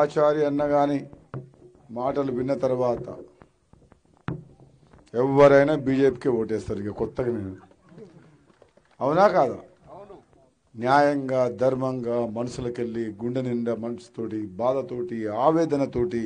ఆచార్య అన్న కానీ మాటలు విన్న తర్వాత ఎవరైనా బీజేపీకి ఓటేస్తారు ఇక కొత్తగా నేను అవునా కాదా న్యాయంగా ధర్మంగా మనసులకెళ్ళి గుండె నిండా మనసుతోటి బాధతోటి ఆవేదనతోటి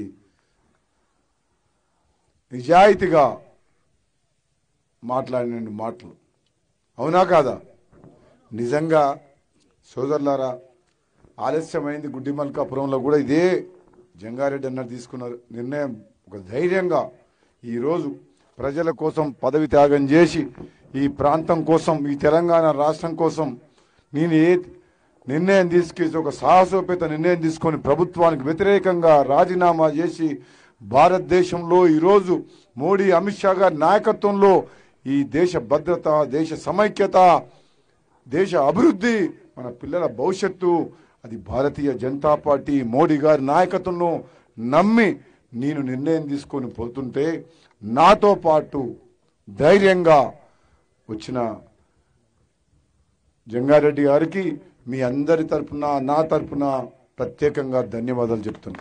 నిజాయితీగా మాట్లాడిన మాటలు అవునా కాదా నిజంగా సోదరులారా ఆలస్యమైంది గుడ్డి మల్కాపురంలో కూడా ఇదే జంగారెడ్డి అన్న తీసుకున్న నిర్ణయం ఒక ధైర్యంగా ఈరోజు ప్రజల కోసం పదవి త్యాగం చేసి ఈ ప్రాంతం కోసం ఈ తెలంగాణ రాష్ట్రం కోసం నేను ఏ నిర్ణయం తీసుకేసి ఒక సాహసోపేత నిర్ణయం తీసుకొని ప్రభుత్వానికి వ్యతిరేకంగా రాజీనామా చేసి భారతదేశంలో ఈరోజు మోడీ అమిత్ షా గారి నాయకత్వంలో ఈ దేశ భద్రత దేశ సమైక్యత దేశ అభివృద్ధి మన పిల్లల భవిష్యత్తు అది భారతీయ జనతా పార్టీ మోడీ గారి నాయకత్వంలో నమ్మి నేను నిర్ణయం తీసుకొని పోతుంటే నాతో పాటు ధైర్యంగా వచ్చిన జంగారెడ్డి గారికి మీ అందరి తరపున నా తరపున ప్రత్యేకంగా ధన్యవాదాలు చెప్తున్నా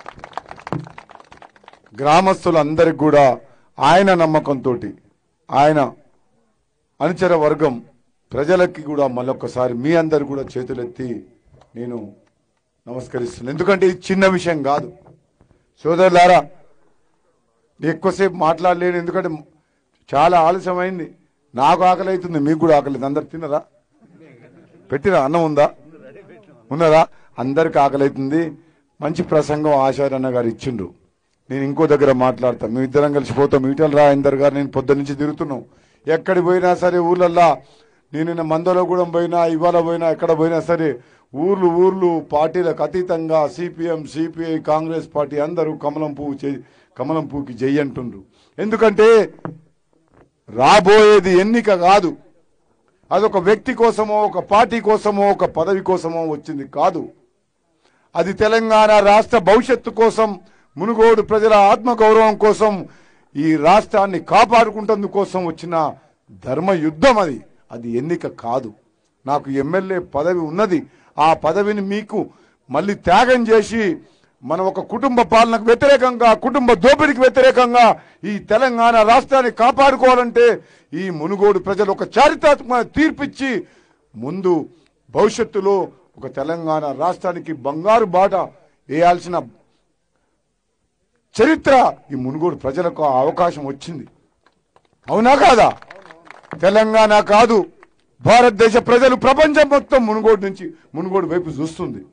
గ్రామస్తులందరికి కూడా ఆయన నమ్మకంతో ఆయన అనుచర వర్గం ప్రజలకి కూడా మళ్ళొక్కసారి మీ అందరు కూడా చేతులెత్తి నేను నమస్కరిస్తున్నాను ఎందుకంటే ఇది చిన్న విషయం కాదు సోదరులారా ఎక్కువసేపు మాట్లాడలేను ఎందుకంటే చాలా ఆలస్యమైంది నాకు ఆకలి అవుతుంది మీకు కూడా ఆకలి అవుతుంది. అందరు తిన్నరా పెట్టిరా అన్నం ఉందా ఉన్నదా అందరికి ఆకలి అవుతుంది మంచి ప్రసంగం ఆచార్య గారు ఇచ్చిండ్రు నేను ఇంకో దగ్గర మాట్లాడతా మీ ఇద్దరం కలిసి పోతాం ఈటల రాజేందర్ గారు నేను పొద్దు నుంచి తిరుగుతున్నాం ఎక్కడికి పోయినా సరే ఊర్లల్లా నేను నిన్న మందలగూడెం పోయినా ఇవాళ పోయినా ఎక్కడ పోయినా సరే ఊర్లు ఊర్లు పార్టీలకు అతీతంగా సిపిఎం సిపిఐ కాంగ్రెస్ పార్టీ అందరూ కమలం పువ్వు చే- కమలం పువ్వుకి జై అంటుండ్రు ఎందుకంటే రాబోయేది ఎన్నిక కాదు అదొక వ్యక్తి కోసమో ఒక పార్టీ కోసమో ఒక పదవి కోసమో వచ్చింది కాదు అది తెలంగాణ రాష్ట్ర భవిష్యత్తు కోసం మునుగోడు ప్రజల ఆత్మగౌరవం కోసం ఈ రాష్ట్రాన్ని కాపాడుకుంటందుకు కోసం వచ్చిన ధర్మ యుద్ధం అది అది ఎన్నిక కాదు నాకు ఎమ్మెల్యే పదవి ఉన్నది ఆ పదవిని మీకు మళ్ళీ త్యాగం చేసి మనం ఒక కుటుంబ పాలనకు వ్యతిరేకంగా కుటుంబ దోపిడీకి వ్యతిరేకంగా ఈ తెలంగాణ రాష్ట్రాన్ని కాపాడుకోవాలంటే ఈ మునుగోడు ప్రజలు ఒక చారిత్రాత్మక తీర్పిచ్చి ముందు భవిష్యత్తులో ఒక తెలంగాణ రాష్ట్రానికి బంగారు బాట వేయాల్సిన చరిత్ర ఈ మునుగోడు ప్రజలకు ఆ అవకాశం వచ్చింది అవునా కాదా తెలంగాణ కాదు భారతదేశ ప్రజలు ప్రపంచం మొత్తం మునుగోడు నుంచి మునుగోడు వైపు చూస్తుంది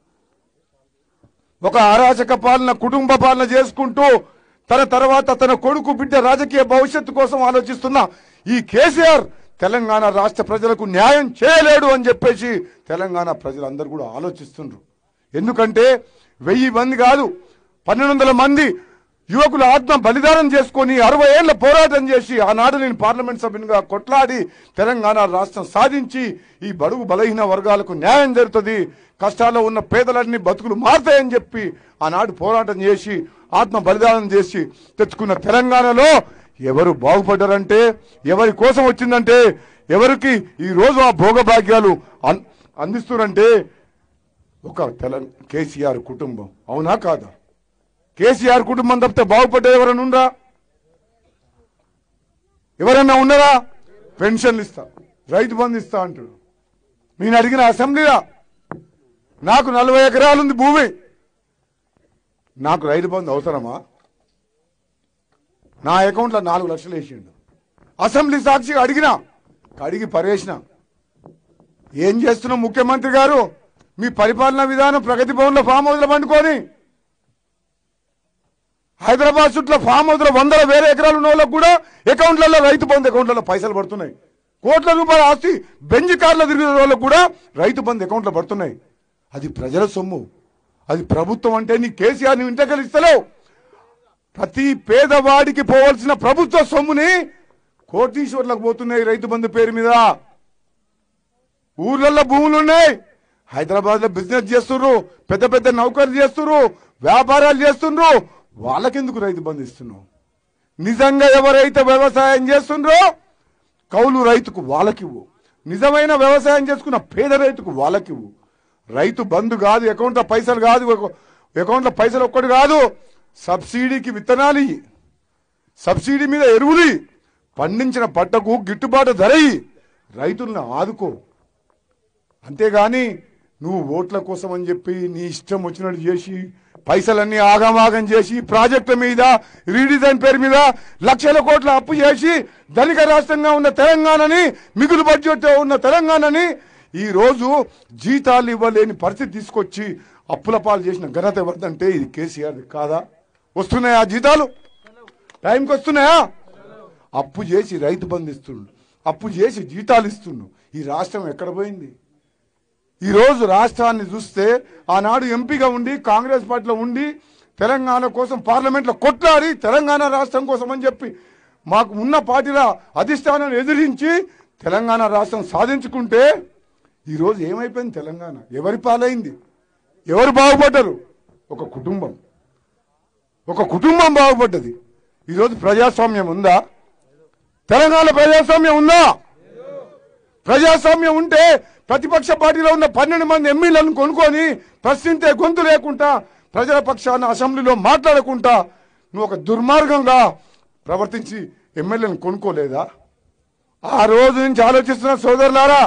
ఒక అరాచక పాలన కుటుంబ పాలన చేసుకుంటూ తన తర్వాత తన కొడుకు బిడ్డ రాజకీయ భవిష్యత్తు కోసం ఆలోచిస్తున్న ఈ కేసీఆర్ తెలంగాణ రాష్ట్ర ప్రజలకు న్యాయం చేయలేడు అని చెప్పేసి తెలంగాణ ప్రజలందరూ కూడా ఆలోచిస్తుండ్రు ఎందుకంటే వెయ్యి మంది కాదు పన్నెండు వందల మంది యువకులు ఆత్మ బలిదానం చేసుకొని అరవై ఏళ్ల పోరాటం చేసి ఆనాడు నేను పార్లమెంట్ సభ్యునిగా కొట్లాడి తెలంగాణ రాష్ట్రం సాధించి ఈ బడుగు బలహీన వర్గాలకు న్యాయం జరుగుతుంది కష్టాల్లో ఉన్న పేదలన్నీ బతుకులు మారుతాయని చెప్పి ఆనాడు పోరాటం చేసి ఆత్మ బలిదానం చేసి తెచ్చుకున్న తెలంగాణలో ఎవరు బాగుపడ్డారంటే ఎవరి కోసం వచ్చిందంటే ఎవరికి ఈ రోజు ఆ భోగభాగ్యాలు అన్- అందిస్తున్నారంటే ఒక తెల కేసీఆర్ కుటుంబం అవునా కాదా కేసీఆర్ కుటుంబం తప్పితే బాగుపడ్డది ఎవరైనా ఉందా ఎవరన్నా ఉన్నారా పెన్షన్లు ఇస్తా రైతు బంధు ఇస్తా అంటాడు నేను అడిగిన అసెంబ్లీలో నాకు నలభై ఎకరాలుంది భూమి నాకు రైతు బంధు అవసరమా నా అకౌంట్లో నాలుగు లక్షలు వేసిండు అసెంబ్లీ సాక్షిగా అడిగినా అడిగి పరేసిన ఏం చేస్తున్నాం ముఖ్యమంత్రి గారు మీ పరిపాలనా విధానం ప్రగతి భవన్లో ఫామ్ హౌస్లో పండుకొని హైదరాబాద్ చుట్టూ ఫామ్ హౌస్లో వందల వేల ఎకరాలు ఉన్న వాళ్ళకు కూడా అకౌంట్లలో రైతు బంధు అకౌంట్లలో పైసలు పడుతున్నాయి కోట్ల రూపాయల ఆస్తి బెంజ్ కార్ల తిరిగిన వాళ్ళకు కూడా రైతు బంధు అకౌంట్లో పడుతున్నాయి అది ప్రజల సొమ్ము అది ప్రభుత్వం అంటే నీ కేసీఆర్ నువ్వు ఇంటకెళ్ళి ఇస్తలేవు ప్రతి పేదవాడికి పోవాల్సిన ప్రభుత్వ సొమ్ముని కోటీశ్వర్లకు పోతున్నాయి రైతు బంధు పేరు మీద ఊర్లలో భూములు ఉన్నాయి హైదరాబాద్ లో బిజినెస్ చేస్తున్నారు పెద్ద పెద్ద నౌకర్లు చేస్తున్నారు వ్యాపారాలు చేస్తుండ్రు వాళ్ళకెందుకు రైతు బంధు ఇస్తున్నావు నిజంగా ఎవరైతే వ్యవసాయం చేస్తుండ్రో కౌలు రైతుకు వాళ్ళకివ్వు నిజమైన వ్యవసాయం చేసుకున్న పేద రైతుకు వాళ్ళకివ్వు రైతు బంధు కాదు అకౌంట్లో పైసలు కాదు ఒక- అకౌంట్లో పైసలు ఒక్కటి కాదు సబ్సిడీకి విత్తనాలు ఇయ్యి. సబ్సిడీ మీద ఎరువులు ఇయ్యి. పండించిన పంటకు గిట్టుబాటు ధర ఇయ్యి. రైతులను ఆదుకో అంతేగాని నువ్వు ఓట్ల కోసం అని చెప్పి నీ ఇష్టం వచ్చినట్టు చేసి పైసలన్నీ ఆగమాగం చేసి ప్రాజెక్టుల మీద రీడిజైన్ పేరు మీద లక్షల కోట్ల అప్పు చేసి ధనిక రాష్ట్రంగా ఉన్న తెలంగాణని మిగులు బడ్జెట్ ఉన్న తెలంగాణని ఈ రోజు జీతాలు ఇవ్వలేని పరిస్థితి తీసుకొచ్చి అప్పుల పాలు చేసిన ఘనత ఎవరిదంటే ఇది కేసీఆర్ కాదా వస్తున్నాయా జీతాలు టైంకి వస్తున్నాయా అప్పు చేసి రైతు బంధు ఇస్తుండు అప్పు చేసి జీతాలు ఇస్తుండు ఈ రాష్ట్రం ఎక్కడ పోయింది ఈ రోజు రాష్ట్రాన్ని చూస్తే ఆనాడు ఎంపీగా ఉండి కాంగ్రెస్ పార్టీలో ఉండి తెలంగాణ కోసం పార్లమెంట్లో కొట్లాడి తెలంగాణ రాష్ట్రం కోసం అని చెప్పి మాకు ఉన్న పార్టీల అధిష్టానాన్ని ఎదిరించి తెలంగాణ రాష్ట్రం సాధించుకుంటే ఈరోజు ఏమైపోయింది తెలంగాణ ఎవరి పాలైంది ఎవరు బాగుపడ్డరు ఒక కుటుంబం ఒక కుటుంబం బాగుపడ్డది ఈరోజు ప్రజాస్వామ్యం ఉందా తెలంగాణ ప్రజాస్వామ్యం ఉందా ప్రజాస్వామ్యం ఉంటే ప్రతిపక్ష పార్టీలో ఉన్న పన్నెండు మంది ఎమ్మెల్యేలను కొనుక్కొని ప్రశ్నించే గొంతు లేకుండా ప్రజల పక్షాన అసెంబ్లీలో మాట్లాడకుండా నువ్వు ఒక దుర్మార్గంగా ప్రవర్తించి ఎమ్మెల్యేలను కొనుక్కోలేదా ఆ రోజు నుంచి ఆలోచిస్తున్న సోదరులారా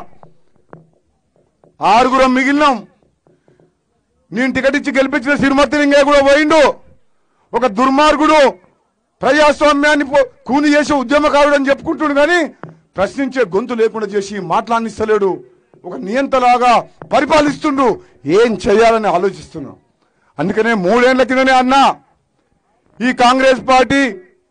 ఆరుగురం మిగిలినాం నేను టికెట్ ఇచ్చి గెలిపించిన సిరిమర్తి లింగయ్య కూడా పోయిండు ఒక దుర్మార్గుడు ప్రజాస్వామ్యాన్ని పో- కూని చేసే ఉద్యమకారుడు అని చెప్పుకుంటుడు కానీ ప్రశ్నించే గొంతు లేకుండా చేసి మాట్లాడిస్తలేడు ఒక నియంతలాగా పరిపాలిస్తుండు ఏం చేయాలని ఆలోచిస్తున్నాం అందుకనే మూడేళ్ల కిందనే అన్నా ఈ కాంగ్రెస్ పార్టీ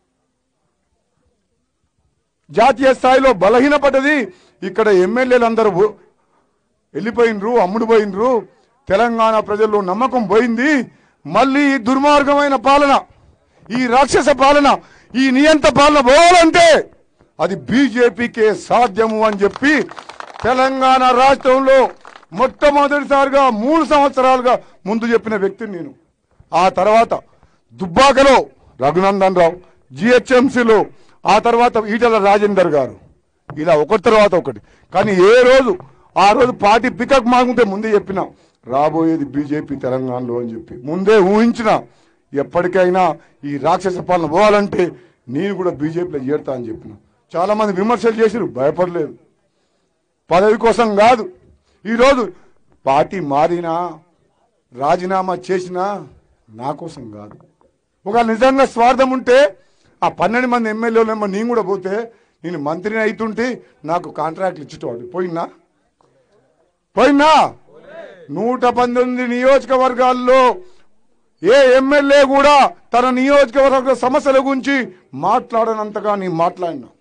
జాతీయ స్థాయిలో బలహీనపడ్డది ఇక్కడ ఎమ్మెల్యేలు అందరూ ఓ- వెళ్ళిపోయినరు అమ్ముడు పోయినరు తెలంగాణ ప్రజల్లో నమ్మకం పోయింది మళ్ళీ ఈ దుర్మార్గమైన పాలన ఈ రాక్షస పాలన ఈ నియంత పాలన పోవాలంటే అది బీజేపీకే సాధ్యము అని చెప్పి తెలంగాణ రాష్ట్రంలో మొట్టమొదటిసారిగా మూడు సంవత్సరాలుగా ముందు చెప్పిన వ్యక్తిని నేను ఆ తర్వాత దుబ్బాకలో రఘునందన్ రావు జిహెచ్ఎంసీలో ఆ తర్వాత ఈటల రాజేందర్ గారు ఇలా ఒకటి తర్వాత ఒకటి కానీ ఏ రోజు ఆ రోజు పార్టీ పికప్ మాకుంటే ముందే చెప్పిన రాబోయేది బీజేపీ తెలంగాణలో అని చెప్పి ముందే ఊహించిన ఎప్పటికైనా ఈ రాక్షస పాలన పోవాలంటే నేను కూడా బీజేపీలో చేరుతా అని చెప్పిన చాలా మంది విమర్శలు చేసిరు భయపడలేదు పదవి కోసం కాదు ఈరోజు పార్టీ మారినా రాజీనామా చేసినా నా కోసం కాదు ఒక నిజంగా స్వార్థం ఉంటే ఆ పన్నెండు మంది ఎమ్మెల్యేలేమో నేను కూడా పోతే నేను మంత్రిని అవుతుంటే నాకు కాంట్రాక్ట్లు ఇచ్చేటవాడు పోయినా పోయినా నూట పంతొమ్మిది నియోజకవర్గాల్లో ఏ ఎమ్మెల్యే కూడా తన నియోజకవర్గ సమస్యల గురించి మాట్లాడనంతగా నేను మాట్లాడినా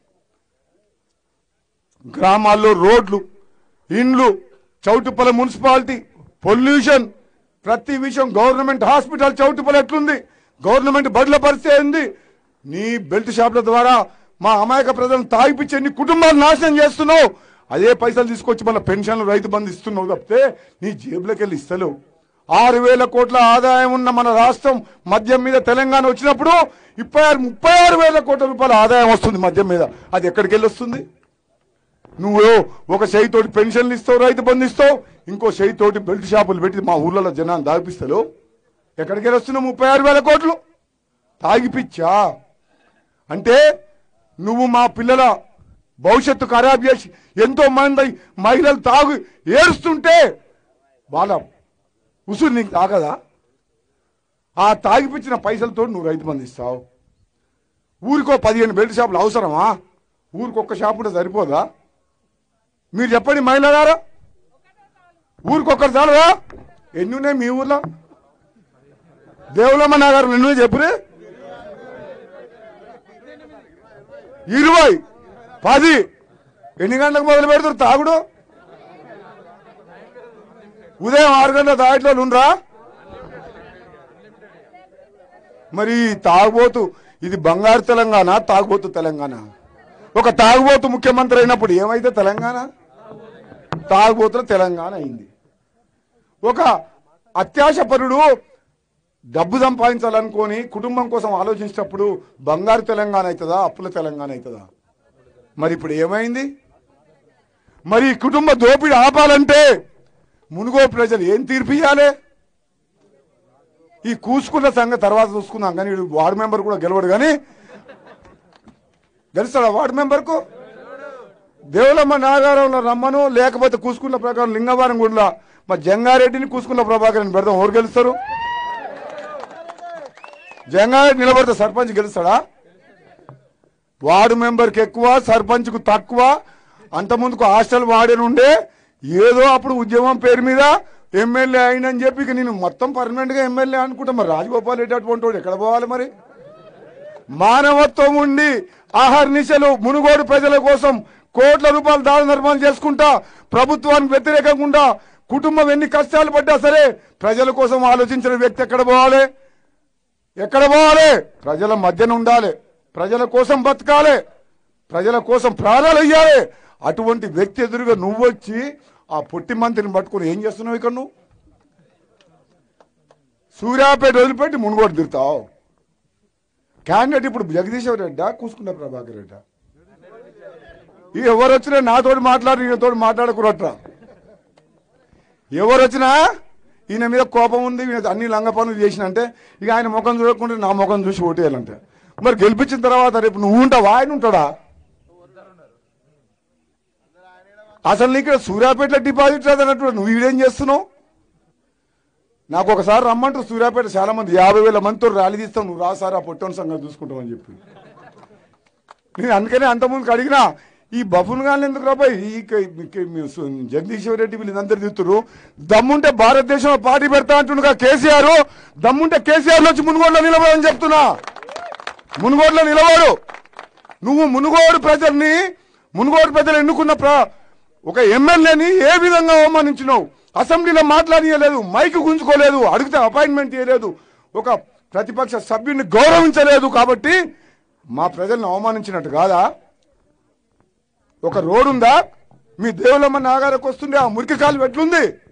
గ్రామాల్లో రోడ్లు ఇండ్లు చౌటుపల్లి మున్సిపాలిటీ పొల్యూషన్ ప్రతి విషయం గవర్నమెంట్ హాస్పిటల్ చౌటుపల్లి ఎట్లుంది గవర్నమెంట్ బడుల పరిస్థితి ఏంది నీ బెల్ట్ షాపుల ద్వారా మా అమాయక ప్రజలను తాగిపిచ్చి ఎన్ని కుటుంబాలు నాశనం చేస్తున్నావు అదే పైసలు తీసుకొచ్చి మళ్ళీ పెన్షన్లు రైతు బంధు ఇస్తున్నావు తప్పితే నీ జేబులోకి వెళ్ళి ఇస్తలేవు ఆరు వేల కోట్ల ఆదాయం ఉన్న మన రాష్ట్రం మద్యం మీద తెలంగాణ వచ్చినప్పుడు ముప్పై ఆరు ముప్పై ఆరు వేల కోట్ల రూపాయల ఆదాయం వస్తుంది మద్యం మీద అది ఎక్కడికి వెళ్ళి వస్తుంది నువ్వు ఒక తోటి పెన్షన్లు ఇస్తావు రైతు బంధు ఇస్తావు ఇంకో తోటి బెల్ట్ షాపులు పెట్టి మా ఊర్లలో జనాన్ని దాగిపిస్తావు ఎక్కడికి వెళ్ళి వస్తున్నావు ముప్పై ఆరు వేల కోట్లు తాగిపిచ్చా అంటే నువ్వు మా పిల్లల భవిష్యత్తు ఖరాబ్ చేసి ఎంతో మంది మహిళలు తాగు ఏడుస్తుంటే వాళ్ళ ఉసురు నీకు తాగదా ఆ తాగిపిచ్చిన పైసలతో నువ్వు రైతు బంధు ఇస్తావు ఊరికో పదిహేను బెల్ట్ షాపులు అవసరమా ఊరికి ఒక్క షాపు ఉంటే సరిపోదా మీరు చెప్పండి మహిళలారా ఊరికొక్కరు చాలదా ఎన్ని ఉన్నాయి మీ ఊర్లో దేవులమ్మ నగర్ ఎన్ని ఉన్నాయి చెప్పురే ఇరవై పది ఎన్ని గంటలకు మొదలు పెడతారు తాగుడు ఉదయం ఆరు గంటల తాగట్లో ఉండరా మరి ఈ తాగుబోతు ఇది బంగారు తెలంగాణ తాగుబోతు తెలంగాణ ఒక తాగుబోతు ముఖ్యమంత్రి అయినప్పుడు ఏమైతే తెలంగాణ తాగుబోతుల తెలంగాణ అయింది ఒక అత్యాశపరుడు డబ్బు సంపాదించాలనుకొని కుటుంబం కోసం ఆలోచించినప్పుడు బంగారు తెలంగాణ అవుతుందా అప్పుల తెలంగాణ అవుతుందా మరి ఇప్పుడు ఏమైంది మరి ఈ కుటుంబ దోపిడీ ఆపాలంటే మునుగో ప్రజలు ఏం తీర్పు ఇయ్యాలి ఈ కూసుకున్న సంగతి తర్వాత చూసుకుందాం కానీ వీడు వార్డు మెంబర్ కూడా గెలవడు కానీ గెలుస్తాడా వార్డు మెంబర్కు దేవులమ్మ నాగారంలో రమ్మను లేకపోతే కూసుకున్న ప్రకారం లింగవరం గుడిలో మా జంగారెడ్డిని కూసుకున్న ప్రభాకర్ పెడతాం ఎవరు గెలుస్తారు జంగారెడ్డి నిలబడితే సర్పంచ్ గెలుస్తాడా వార్డు మెంబర్కి ఎక్కువ సర్పంచ్కు తక్కువ అంత ముందుకు హాస్టల్ వాడేనుండే ఏదో అప్పుడు ఉద్యమం పేరు మీద ఎమ్మెల్యే అయినని చెప్పి ఇక నేను మొత్తం పర్మనెంట్ గా ఎమ్మెల్యే అనుకుంటా మరి రాజగోపాల్ రెడ్డి అటువంటి వాడు ఎక్కడ పోవాలి మరి మానవత్వం ఉండి ఆహార నిశలు మునుగోడు ప్రజల కోసం కోట్ల రూపాయలు దాన ధర్మాలు చేసుకుంటా ప్రభుత్వానికి వ్యతిరేకంగా కుటుంబం ఎన్ని కష్టాలు పడ్డా సరే ప్రజల కోసం ఆలోచించిన వ్యక్తి ఎక్కడ పోవాలి ఎక్కడ పోవాలి ప్రజల మధ్యన ఉండాలి ప్రజల కోసం బతకాలి ప్రజల కోసం ప్రాణాలు ఇయ్యాలి అటువంటి వ్యక్తి ఎదురుగా నువ్వు వచ్చి ఆ పొట్టి మంత్రిని పట్టుకుని ఏం చేస్తున్నావు ఇక్కడ నువ్వు సూర్యాపేట వదిలిపెట్టి మునుగోడు తిరుగుతావు క్యాండిడేట్ ఇప్పుడు జగదీశ్వర రెడ్డా కూసుకున్న ప్రభాకర్ రెడ్డా ఈ ఎవరు వచ్చినా నాతోటి మాట్లాడి ఈయనతోటి మాట్లాడకూడట్రా ఎవరు వచ్చినా ఈయన మీద కోపం ఉంది ఈయన అన్ని లంగ పనులు చేసిన అంటే ఇక ఆయన ముఖం చూడకుండా నా ముఖం చూసి ఓటేయాలంటే మరి గెలిపించిన తర్వాత రేపు నువ్వు ఉంటావా ఆయన ఉంటాడా అసలు నీకు ఇక్కడ సూర్యాపేటలో డిపాజిట్ రాదన్నట్టు నువ్వు ఈడేం చేస్తున్నావు నాకు ఒకసారి రమ్మంటారు సూర్యాపేట చాలా మంది యాభై వేల మందితో ర్యాలీ తీస్తాం నువ్వు రా సార్ ఆ పొట్టని సంగతి చూసుకుంటావు అని చెప్పి నేను అందుకనే అంతకుముందుకు అడిగినా ఈ బఫున్ గాని ఎందుకు రాబాయ్ ఈ క- ఈ- మీ సు- జగదీశ్వర్ రెడ్డి వీళ్ళందరూ తిరుగుతారు దమ్ముంటే భారతదేశంలో పార్టీ పెడతా అంటుండగా కేసీఆర్ దమ్ముంటే కేసీఆర్ వచ్చి మునుగోడులో నిలబడని చెప్తున్నా మునుగోడులో నిలబడు నువ్వు మునుగోడు ప్రజల్ని మునుగోడు ప్రజలు ఎన్నుకున్న ప్ర ఒక ఎమ్మెల్యేని ఏ విధంగా అవమానించినావు అసెంబ్లీలో మాట్లాడియలేదు మైక్ గుంజుకోలేదు అడిగితే అపాయింట్మెంట్ ఇవ్వలేదు ఒక ప్రతిపక్ష సభ్యుడిని గౌరవించలేదు కాబట్టి మా ప్రజల్ని అవమానించినట్టు కాదా ఒక రోడ్ ఉందా మీ దేవులమ్మ నాగారకు వస్తుండే ఆ మురికి కాలు ఎట్లుంది